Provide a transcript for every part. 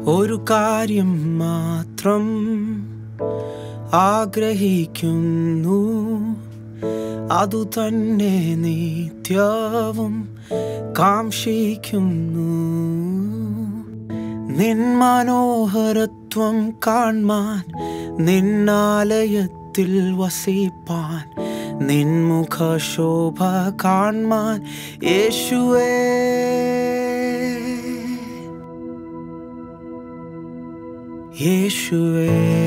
ഒരു കാര്യം മാത്രം ആഗ്രഹിക്കുന്നു അതു തന്നെ നിത്യവും കാംക്ഷിക്കുന്നു നിൻ മനോഹരത്വം കാൺമാൻ നിന്നാലയത്തിൽ വസിപ്പാൻ നിൻ മുഖശോഭ കാൺമാൻ യേശുവേ യേശുവേ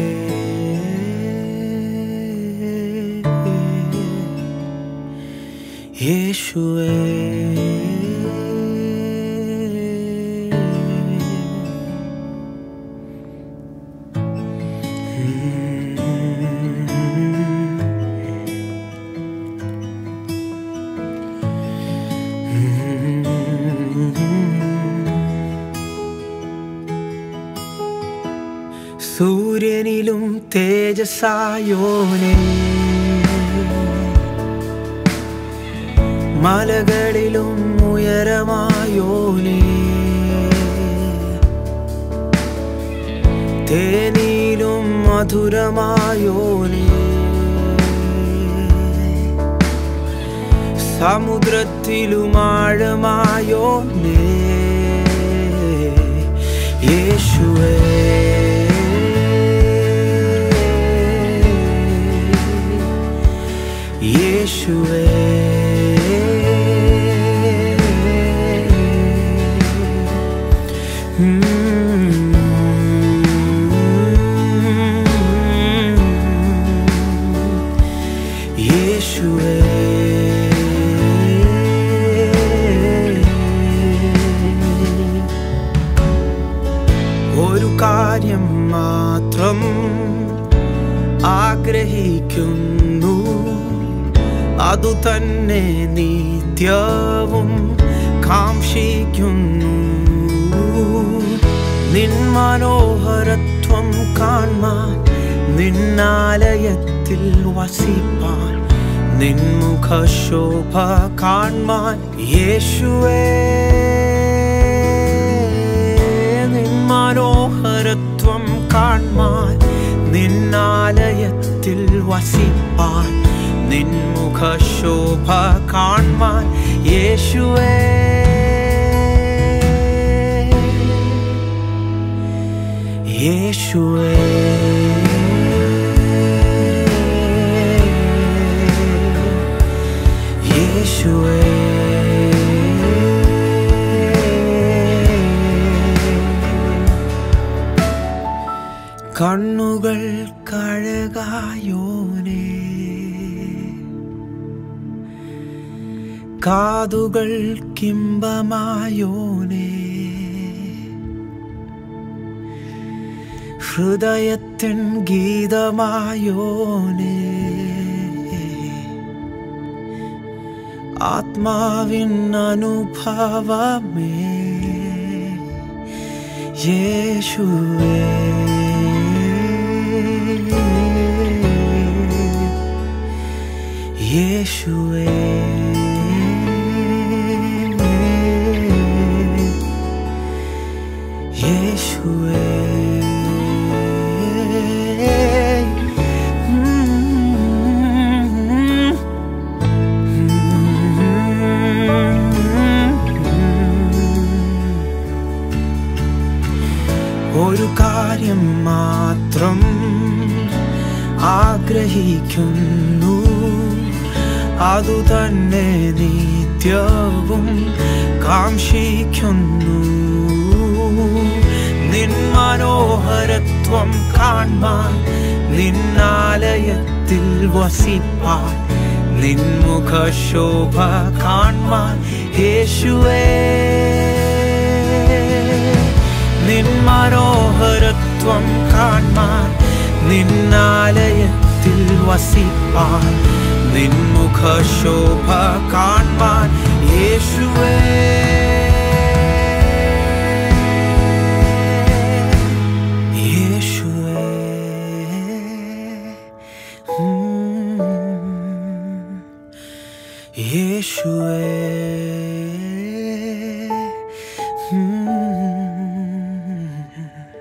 യേശുവേ സൂര്യനിലും തേജസായോനെ മലകളിലും ഉയരമായോനെ തേനിലും മധുരമായോനെ സമുദ്രത്തിലും ആഴമായോനെ യേശുവേ യേശുവേ യേശുവേ ഒരു കാര്യം മാത്രം ആഗ്രഹിക്കുന്നു അതു തന്നെ നിത്യവും കാംക്ഷിക്കുന്നു നിൻ മനോഹരത്വം കാൺമാൻ നിന്നാലയത്തിൽ വസിപ്പാൻ നിൻ മുഖശോഭ കാൺമാൻ യേശുവേ നിൻ മനോഹരത്വം കാൺമാൻ നിന്നാലയത്തിൽ വസിപ്പാൻ നിൻ മുഖശോഭ കാൺമാൻ യേശുവേ യേശുവേ യേശുവേ കണ്ണുകൾ കഴകായോനേ കാതുകൾ കിംബമായോനേ ഹൃദയത്തിൻ ഗീതമായോനേ ആത്മാവിൻ അനുഭവമേ യേശുവേ യേശുവേ യേശുവേ ഒരു കാര്യം മാത്രം ആഗ്രഹിക്കുന്നു അതു തന്നെ നിത്യവും കാംക്ഷിക്കുന്നു നിൻ മനോഹരത്വം കാൺമാൻ നിന്നാലയത്തിൽ വസിപ്പാൻ നിൻ മുഖശോഭ കാൺമാൻ യേശുവേ നിൻ മനോഹരത്വം കാൺമാൻ നിന്നാലയത്തിൽ വസിപ്പാൻ നിൻ മുഖശോഭ കാൺമാൻ യേശുവേ യേശുവേ ഉം. യേശുവേ ഉം.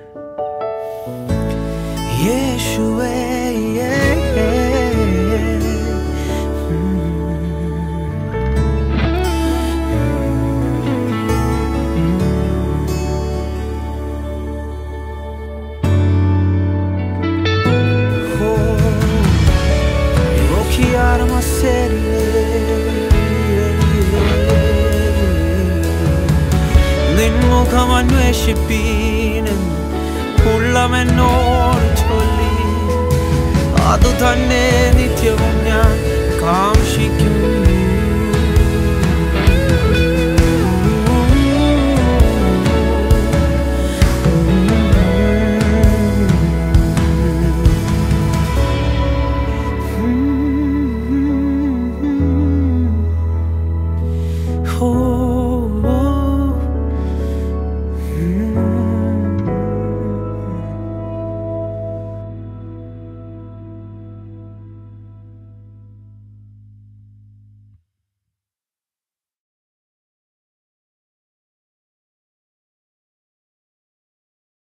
മുഖം അന്വേഷിപ്പീനെന്ന് ഉള്ളമെന്നോട് ചൊല്ലി അതു തന്നെ നിത്യവും ഞാൻ കാക്ഷിക്കുന്നു Oh